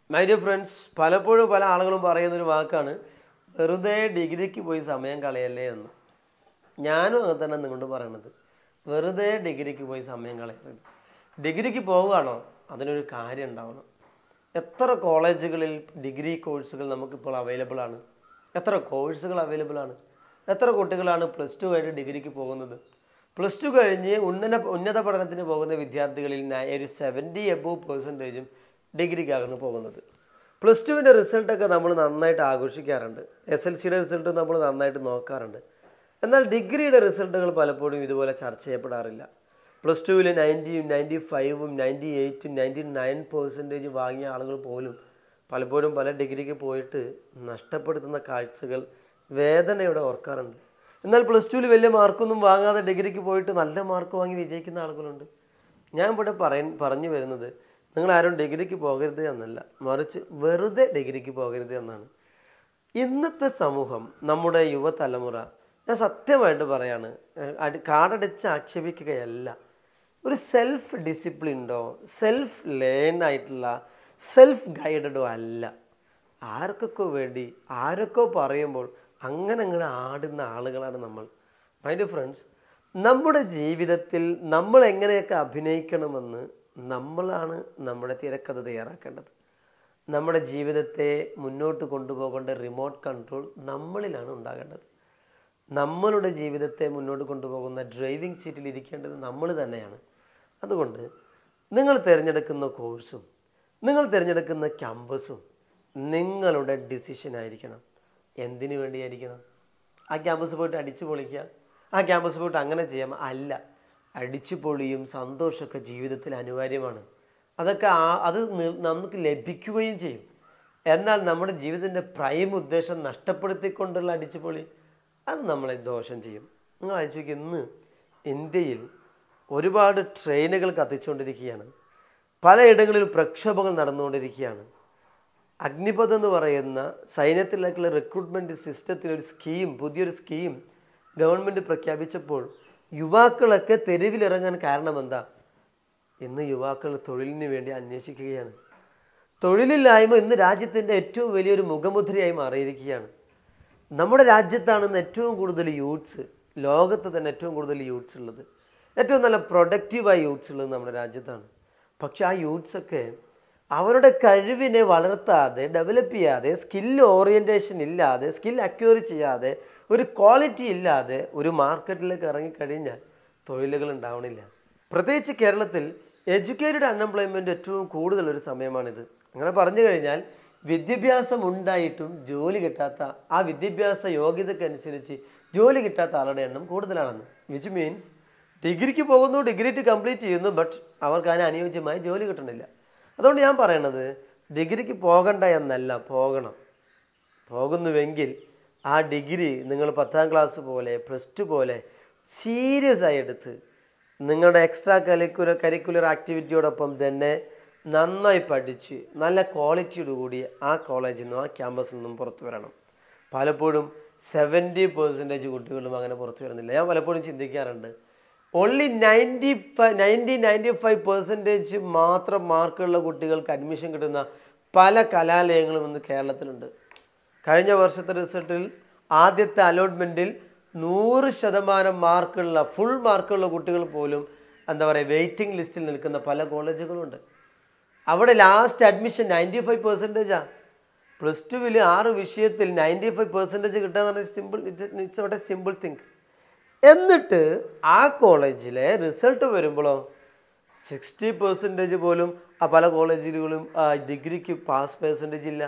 my dear friends പലപ്പോഴും പല ആളുകളും പറയുന്നൊരു വാക്കാണ് വെറുതെ ഡിഗ്രിക്ക് പോയി സമയം കളയല്ലേ എന്ന് ഞാനും അങ്ങനെ തന്നെ നിങ്ങളോട് പറയണത് വെറുതെ ഡിഗ്രിക്ക് പോയി സമയം കളയരുത് ഡിഗ്രിക്ക് പോവുകയാണോ അതിനൊരു കാര്യം ഉണ്ടാവണം എത്ര കോളേജുകളിൽ ഡിഗ്രി കോഴ്സുകൾ നമുക്കിപ്പോൾ അവൈലബിൾ ആണ് എത്ര കോഴ്സുകൾ അവൈലബിൾ ആണ് എത്ര കുട്ടികളാണ് പ്ലസ് ടു കഴിഞ്ഞ് ഡിഗ്രിക്ക് പോകുന്നത് പ്ലസ് ടു കഴിഞ്ഞ് ഉന്നത ഉന്നത പഠനത്തിന് പോകുന്ന വിദ്യാർത്ഥികളിൽ ന- ഒരു സെവൻറ്റി എബോവ് പെർസെൻറ്റേജും ഡിഗ്രിക്കാണ് പോകുന്നത് പ്ലസ് ടുവിൻ്റെ റിസൾട്ടൊക്കെ നമ്മൾ നന്നായിട്ട് ആഘോഷിക്കാറുണ്ട് എസ് എൽ സിയുടെ റിസൾട്ട് നമ്മൾ നന്നായിട്ട് നോക്കാറുണ്ട് എന്നാൽ ഡിഗ്രിയുടെ റിസൾട്ടുകൾ പലപ്പോഴും ഇതുപോലെ ചർച്ച ചെയ്യപ്പെടാറില്ല പ്ലസ് ടുവിൽ നയൻറ്റിയും നയൻറ്റി ഫൈവും നയൻറ്റി എയ്റ്റും നയൻറ്റി നയൻ പെർസെൻറ്റേജ് വാങ്ങിയ ആളുകൾ പോലും പലപ്പോഴും പല ഡിഗ്രിക്ക് പോയിട്ട് നഷ്ടപ്പെടുത്തുന്ന കാഴ്ചകൾ വേദനയോടെ ഓർക്കാറുണ്ട് എന്നാൽ പ്ലസ് ടുവിൽ വലിയ മാർക്കൊന്നും വാങ്ങാതെ ഡിഗ്രിക്ക് പോയിട്ട് നല്ല മാർക്ക് വാങ്ങി വിജയിക്കുന്ന ആളുകളുണ്ട് ഞാൻ ഇവിടെ പറയ പറഞ്ഞു വരുന്നത് നിങ്ങൾ ആരും ഡിഗ്രിക്ക് പോകരുത് എന്നല്ല മറിച്ച് വെറുതെ ഡിഗ്രിക്ക് പോകരുത് എന്നാണ് ഇന്നത്തെ സമൂഹം നമ്മുടെ യുവതലമുറ ഞാൻ സത്യമായിട്ട് പറയാണ് ഏഹ് അടി കാടടിച്ച് ആക്ഷേപിക്കുകയല്ല ഒരു സെൽഫ് ഡിസിപ്ലിൻഡോ സെൽഫ് ലേൺ ആയിട്ടുള്ള സെൽഫ് ഗൈഡഡോ അല്ല ആർക്കൊക്കെ വേണ്ടി ആരൊക്കെ പറയുമ്പോൾ അങ്ങനെ അങ്ങനെ ആടുന്ന ആളുകളാണ് നമ്മൾ മൈ ഡിയർ ഫ്രണ്ട്സ് നമ്മുടെ ജീവിതത്തിൽ നമ്മൾ എങ്ങനെയൊക്കെ അഭിനയിക്കണമെന്ന് നമ്മളാണ് നമ്മുടെ തിരക്കഥ തയ്യാറാക്കേണ്ടത് നമ്മുടെ ജീവിതത്തെ മുന്നോട്ട് കൊണ്ടുപോകേണ്ട റിമോട്ട് കൺട്രോൾ നമ്മളിലാണ് ഉണ്ടാകേണ്ടത് നമ്മളുടെ ജീവിതത്തെ മുന്നോട്ട് കൊണ്ടുപോകുന്ന ഡ്രൈവിംഗ് സീറ്റിൽ ഇരിക്കേണ്ടത് നമ്മൾ തന്നെയാണ് അതുകൊണ്ട് നിങ്ങൾ തിരഞ്ഞെടുക്കുന്ന കോഴ്സും നിങ്ങൾ തിരഞ്ഞെടുക്കുന്ന ക്യാമ്പസും നിങ്ങളുടെ ഡിസിഷൻ ആയിരിക്കണം എന്തിനു വേണ്ടിയായിരിക്കണം ആ ക്യാമ്പസ് പോയിട്ട് അടിച്ചു പൊളിക്കുക ആ ക്യാമ്പസ് പോയിട്ട് അങ്ങനെ ചെയ്യാം അല്ല അടിച്ചു പൊളിയും സന്തോഷമൊക്കെ ജീവിതത്തിൽ അനിവാര്യമാണ് അതൊക്കെ ആ അത് നി- നമുക്ക് ലഭിക്കുകയും ചെയ്യും എന്നാൽ നമ്മുടെ ജീവിതത്തിൻ്റെ പ്രൈം ഉദ്ദേശം നഷ്ടപ്പെടുത്തിക്കൊണ്ടുള്ള അടിച്ചുപൊളി അത് നമ്മളെ ദോഷം ചെയ്യും നിങ്ങൾ ആലോചിക്കുക ഇന്ന് ഇന്ത്യയിൽ ഒരുപാട് ട്രെയിനുകൾ കത്തിച്ചുകൊണ്ടിരിക്കുകയാണ് പലയിടങ്ങളിലും പ്രക്ഷോഭങ്ങൾ നടന്നുകൊണ്ടിരിക്കുകയാണ് അഗ്നിപഥ് എന്ന് പറയുന്ന സൈന്യത്തിലേക്കുള്ള റിക്രൂട്ട്മെൻറ്റ് സിസ്റ്റത്തിൽ ഒരു സ്കീം പുതിയൊരു സ്കീം ഗവൺമെൻറ് പ്രഖ്യാപിച്ചപ്പോൾ യുവാക്കളൊക്കെ തെരുവിലിറങ്ങാൻ കാരണം എന്താ ഇന്ന് യുവാക്കൾ തൊഴിലിന് വേണ്ടി അന്വേഷിക്കുകയാണ് തൊഴിലില്ലായ്മ ഇന്ന് രാജ്യത്തിൻ്റെ ഏറ്റവും വലിയൊരു മുഖമുദ്രയായി മാറിയിരിക്കുകയാണ് നമ്മുടെ രാജ്യത്താണ് ഇന്ന് ഏറ്റവും കൂടുതൽ യൂത്ത്സ് ലോകത്ത് തന്നെ ഏറ്റവും കൂടുതൽ യൂത്ത്സ് ഉള്ളത് ഏറ്റവും നല്ല പ്രൊഡക്റ്റീവായ യൂത്ത്സ് ഉള്ളത് നമ്മുടെ രാജ്യത്താണ് പക്ഷെ ആ യൂത്ത്സ് ഒക്കെ അവരുടെ കഴിവിനെ വളർത്താതെ ഡെവലപ്പ് ചെയ്യാതെ സ്കിൽ ഓറിയൻറ്റേഷൻ ഇല്ലാതെ സ്കിൽ അക്വയർ ചെയ്യാതെ ഒരു ക്വാളിറ്റി ഇല്ലാതെ ഒരു മാർക്കറ്റിലേക്ക് ഇറങ്ങിക്കഴിഞ്ഞാൽ തൊഴിലുകൾ ഉണ്ടാവണില്ല പ്രത്യേകിച്ച് കേരളത്തിൽ എഡ്യൂക്കേറ്റഡ് അൺഎംപ്ലോയ്മെൻറ്റ് ഏറ്റവും കൂടുതൽ ഒരു സമയമാണിത് അങ്ങനെ പറഞ്ഞു കഴിഞ്ഞാൽ വിദ്യാഭ്യാസം ഉണ്ടായിട്ടും ജോലി കിട്ടാത്ത ആ വിദ്യാഭ്യാസ യോഗ്യതക്കനുസരിച്ച് ജോലി കിട്ടാത്ത ആളുടെ എണ്ണം കൂടുതലാണെന്ന് വിച്ച് മീൻസ് ഡിഗ്രിക്ക് പോകുന്നു ഡിഗ്രി ടു കംപ്ലീറ്റ് ചെയ്യുന്നു ബട്ട് അവർക്ക് അതിന് അനുയോജ്യമായി ജോലി കിട്ടണില്ല അതുകൊണ്ട് ഞാൻ പറയണത് ഡിഗ്രിക്ക് പോകണ്ട എന്നല്ല പോകണം പോകുന്നുവെങ്കിൽ ആ ഡിഗ്രി നിങ്ങൾ പത്താം ക്ലാസ് പോലെ പ്ലസ് ടു പോലെ സീരിയസ് ആയി എടുത്ത് നിങ്ങളുടെ എക്സ്ട്രാ കരിക്കുലർ കരിക്കുലർ ആക്ടിവിറ്റിയോടൊപ്പം തന്നെ നന്നായി പഠിച്ച് നല്ല ക്വാളിറ്റിയോട് കൂടി ആ കോളേജിൽ നിന്നും ആ ക്യാമ്പസിൽ നിന്നും പുറത്തു വരണം പലപ്പോഴും സെവൻറ്റി പെർസെൻറ്റേജ് കുട്ടികളും അങ്ങനെ പുറത്തു വരുന്നില്ല ഞാൻ പലപ്പോഴും ചിന്തിക്കാറുണ്ട് only ninety ninety ninety five percentage മാത്രം മാർക്കുള്ള കുട്ടികൾക്ക് അഡ്മിഷൻ കിട്ടുന്ന പല കലാലയങ്ങളും ഇന്ന് കേരളത്തിലുണ്ട് കഴിഞ്ഞ വർഷത്തെ റിസൾട്ടിൽ ആദ്യത്തെ അലോട്ട്മെൻറ്റിൽ നൂറ് ശതമാനം മാർക്കുള്ള ഫുൾ മാർക്കുള്ള കുട്ടികൾ പോലും എന്താ പറയുക വെയിറ്റിംഗ് ലിസ്റ്റിൽ നിൽക്കുന്ന പല കോളേജുകളുണ്ട് അവിടെ ലാസ്റ്റ് അഡ്മിഷൻ നയൻറ്റി ഫൈവ് പെർസെൻറ്റേജാണ് പ്ലസ് ടുവിൽ ആറ് വിഷയത്തിൽ നയൻറ്റി ഫൈവ് പെർസെൻറ്റേജ് കിട്ടുക എന്ന് പറഞ്ഞാൽ simple it's not a simple think എന്നിട്ട് ആ കോളേജിലെ റിസൾട്ട് വരുമ്പോഴോ സിക്സ്റ്റി പെർസെൻറ്റേജ് പോലും ആ പല കോളേജുകളും ആ ഡിഗ്രിക്ക് പാസ് പെർസെൻറ്റേജ് ഇല്ല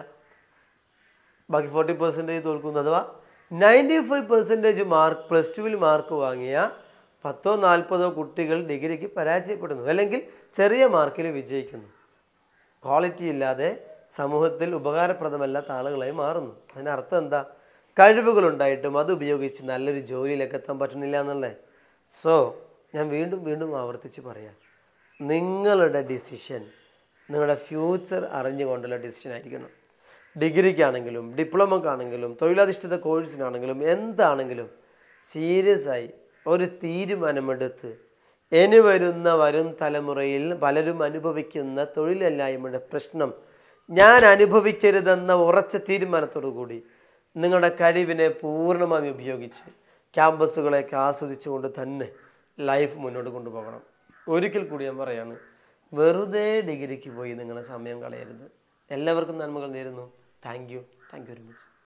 ബാക്കി ഫോർട്ടി പെർസെൻറ്റേജ് തോൽക്കുന്നു അഥവാ ninety five percentage mark plus ടുവിൽ മാർക്ക് വാങ്ങിയ പത്തോ നാൽപ്പതോ കുട്ടികൾ ഡിഗ്രിക്ക് പരാജയപ്പെടുന്നു അല്ലെങ്കിൽ ചെറിയ മാർക്കിൽ വിജയിക്കുന്നു ക്വാളിറ്റി ഇല്ലാതെ സമൂഹത്തിൽ ഉപകാരപ്രദമല്ലാത്ത ആളുകളായി മാറുന്നു അതിനർത്ഥം എന്താ കഴിവുകളുണ്ടായിട്ടും അത് ഉപയോഗിച്ച് നല്ലൊരു ജോലിയിലേക്ക് എത്താൻ പറ്റുന്നില്ല എന്നല്ലേ സോ ഞാൻ വീണ്ടും വീണ്ടും ആവർത്തിച്ച് പറയാം നിങ്ങളുടെ ഡിസിഷൻ നിങ്ങളുടെ ഫ്യൂച്ചർ അറിഞ്ഞുകൊണ്ടുള്ള ഡിസിഷൻ ആയിരിക്കണം ഡിഗ്രിക്കാണെങ്കിലും ഡിപ്ലോമക്കാണെങ്കിലും തൊഴിലധിഷ്ഠിത കോഴ്സിനാണെങ്കിലും എന്താണെങ്കിലും സീരിയസ് ആയി ഒരു തീരുമാനമെടുത്ത് ഇനി വരുന്ന വരും തലമുറയിൽ പലരും അനുഭവിക്കുന്ന തൊഴിലില്ലായ്മയുടെ പ്രശ്നം ഞാൻ അനുഭവിക്കരുതെന്ന ഉറച്ച തീരുമാനത്തോടു കൂടി നിങ്ങളുടെ കഴിവിനെ പൂർണ്ണമായും ഉപയോഗിച്ച് ക്യാമ്പസുകളെയൊക്കെ ആസ്വദിച്ചുകൊണ്ട് തന്നെ ലൈഫ് മുന്നോട്ട് കൊണ്ടുപോകണം ഒരിക്കൽ കൂടി ഞാൻ പറയാണ് വെറുതെ ഡിഗ്രിക്ക് പോയി നിങ്ങളെ സമയം കളയരുത് എല്ലാവർക്കും നന്മകൾ നേരുന്നു thank you thank you very much